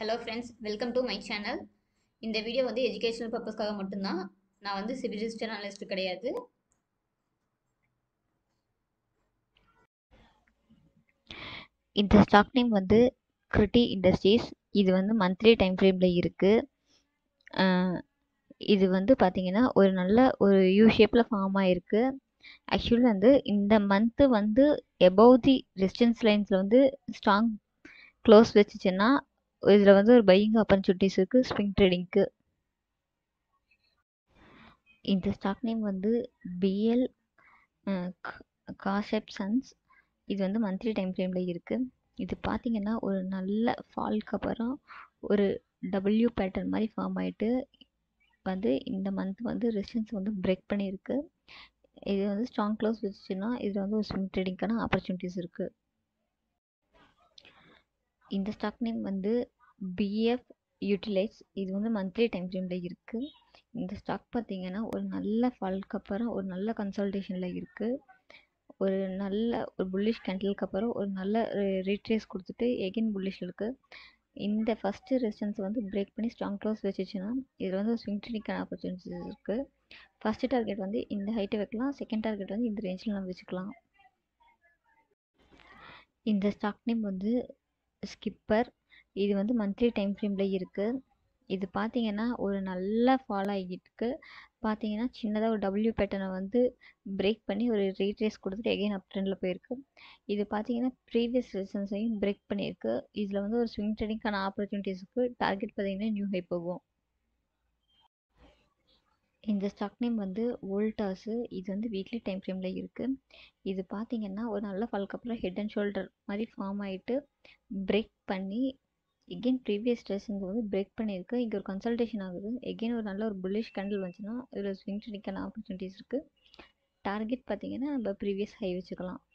hello friends welcome to my channel இந்த video வந்து educational பர்பஸ்க்காக மட்டும்தான் நான் வந்து சிவில் ரிஜிஸ்டர் அனலிஸ்ட் கிடையாது இந்த ஸ்டாக் நேம் வந்து கிரிட்டி இண்டஸ்ட்ரீஸ் இது வந்து மந்த்லி டைம் ஃப்ரேமில் இருக்குது இது வந்து பார்த்தீங்கன்னா ஒரு நல்ல ஒரு யூ ஷேப்பில் ஃபார்ம் ஆகிருக்கு ஆக்சுவலி வந்து இந்த மந்த்து வந்து எபவ் தி ரெசிஸ்டன்ஸ் லைன்ஸில் வந்து ஸ்ட்ராங் க்ளோஸ் வச்சுச்சுன்னா இதில் வந்து ஒரு பையிங் ஆப்பர்ச்சுனிட்டிஸ் இருக்குது ஸ்விங் ட்ரேடிங்க்கு இந்த ஸ்டாக் நேம் வந்து பிஎல் காஷெப் சன்ஸ் இது வந்து மந்த்லி டைம் ஃப்ரேமில் இருக்குது இது பார்த்தீங்கன்னா ஒரு நல்ல ஃபால்க்கு அப்புறம் ஒரு டபிள்யூ பேட்டர்ன் மாதிரி ஃபார்ம் ஆகிட்டு வந்து இந்த மந்த் வந்து ரெசிஸ்டன்ஸ் வந்து பிரேக் பண்ணியிருக்கு இது வந்து ஸ்ட்ராங் க்ளோஸ் வச்சுச்சுன்னா இதில் வந்து ஒரு ஸ்விங் ட்ரேடிங்க்கான ஆப்பர்ச்சுனிட்டிஸ் இருக்குது இந்த ஸ்டாக் நேம் வந்து பிஎஃப் யூட்டிலைஸ் இது வந்து மந்த்லி டைம் ஃப்ரேமில் இருக்குது இந்த ஸ்டாக் பார்த்தீங்கன்னா ஒரு நல்ல ஃபால்க்கு அப்புறம் ஒரு நல்ல கன்சல்டேஷனில் இருக்குது ஒரு நல்ல ஒரு புல்லிஷ் கேண்டலுக்கு அப்புறம் ஒரு நல்ல ரீட்ரேஸ் கொடுத்துட்டு எகெயின் புல்லிஷ் இருக்குது இந்த ஃபஸ்ட்டு ரெசிஸ்டன்ஸ் வந்து பிரேக் பண்ணி ஸ்ட்ராங் க்ளோஸ் வச்சுச்சுன்னா இதில் வந்து ஒரு ஸ்விங் ட்ரேடிங்கான ஆப்பர்ச்சுனிட்டிஸ் இருக்குது ஃபஸ்ட்டு டார்கெட் வந்து இந்த ஹைட்டை வைக்கலாம் செகண்ட் டார்கெட் வந்து இந்த ரேஞ்சில் நம்ம வச்சுக்கலாம் இந்த ஸ்டாக் நேம் வந்து ஸ்கிப்பர் இது வந்து மந்த்லி டைம் ஃப்ரேமில் இருக்குது இது பார்த்தீங்கன்னா ஒரு நல்ல ஃபால் ஆகிட்டு பார்த்தீங்கன்னா சின்னதாக ஒரு டபிள்யூ பேட்டர்னை வந்து பிரேக் பண்ணி ஒரு ரீட்ரேஸ் கொடுத்துட்டு எகைன் அப் ட்ரெண்டில் போயிருக்கு இது பார்த்தீங்கன்னா ப்ரீவியஸ் ரெசிஸ்டன்ஸையும் பிரேக் பண்ணியிருக்கு இதில் வந்து ஒரு ஸ்விங் ட்ரேடிங்கான ஆப்பர்ச்சுனிட்டிஸுக்கு டார்கெட் பார்த்தீங்கன்னா நியூ ஹை போகும் இந்த ஸ்டாக் நேம் வந்து வோல்டாஸு இது வந்து வீக்லி டைம் ஃப்ரேமில் இருக்குது இது பார்த்தீங்கன்னா ஒரு நல்ல ஃபால்க்கு அப்புறம் ஹெட் அண்ட் ஷோல்டர் மாதிரி ஃபார்ம் ஆகிட்டு பிரேக் பண்ணி எகெயின் ப்ரீவியஸ் ரெசிஸ்டன்ஸ் வந்து பிரேக் பண்ணியிருக்கு இங்கே ஒரு கன்சல்டேஷன் ஆகுது எகெயின் ஒரு நல்ல ஒரு புல்லிஷ் கேண்டில் வந்துச்சுன்னா இதில் ஸ்விங் ட்ரேடிங்கான ஆப்பர்ச்சுனிட்டிஸ் இருக்குது டார்கெட் பார்த்தீங்கன்னா நம்ம ப்ரீவியஸ் ஹை வச்சுக்கலாம்